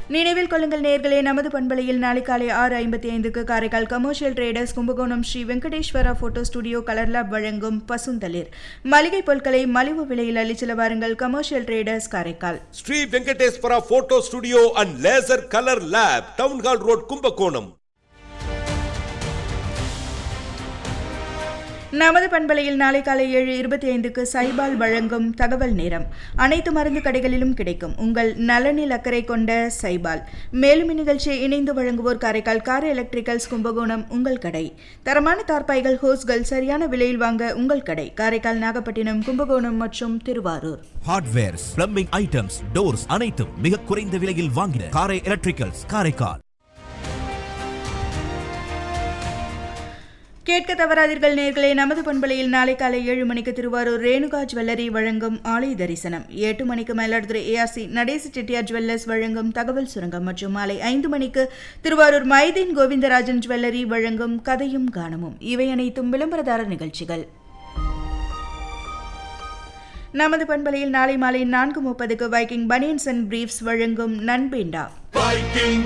நினைவில் கொள்ளுங்கள் நேர்களே நமது பண்பலையில் நாளை காலை ஆறு ஐம்பத்தி ஐந்துக்கு Karaikal commercial traders Kumbakonam Sri Venkateswara photo studio colour lab வழங்கும் பசுந்தளிர் மளிகை பொருட்களை மலிவு விலையில் அளிச்சல வாருங்கள் commercial traders Karaikal Sri Venkateswara photo studio and laser colour lab town hall road Kumbakonam நமது பண்பலையில் நாளை காலை ஏழு இருபத்தி ஐந்துக்கு சைபால் வழங்கும் தகவல் நேரம் அனைத்து மருந்து கடைகளிலும் கிடைக்கும் உங்கள் நலனில் அக்கறை கொண்ட சைபால் மேலும் இந்நிகழ்ச்சியை இணைந்து வழங்குவோர் காரைக்கால் கார் எலக்ட்ரிக்கல்ஸ் கும்பகோணம் உங்கள் கடை தரமான தார்பாய்கள் ஹோஸ்கள் சரியான விலையில் வாங்க உங்கள் கடை காரைக்கால் நாகப்பட்டினம் கும்பகோணம் மற்றும் Tiruvarur hardwares plumbing items doors அனைத்தும் மிக குறைந்த விலையில் வாங்கின காரை எலக்ட்ரிக்கல்ஸ் காரைக்கால் கேட்க தவறாதீர்கள் நேர்களே நமது பண்பலையில் நாளை காலை ஏழு மணிக்கு திருவாரூர் ரேணுகா ஜுவல்லரி வழங்கும் ஆலய தரிசனம் எட்டு மணிக்கு மயிலாடுதுறை ஏஆர்சி நடேச செட்டியார் ஜுவல்லர்ஸ் வழங்கும் தகவல் சுரங்கம் மற்றும் மாலை ஐந்து மணிக்கு திருவாரூர் மைதீன் கோவிந்தராஜன் ஜுவல்லரி வழங்கும் கதையும் கானமும் இவை அனைத்தும் விளம்பரதார நிகழ்ச்சிகள் நமது பண்பலையில் நாளை மாலை நான்கு முப்பதுக்கு வைக்கிங் பனியன்ஸ் அண்ட் பிரீஃப்ஸ் வழங்கும் நண்பேண்டா பைக்கிங்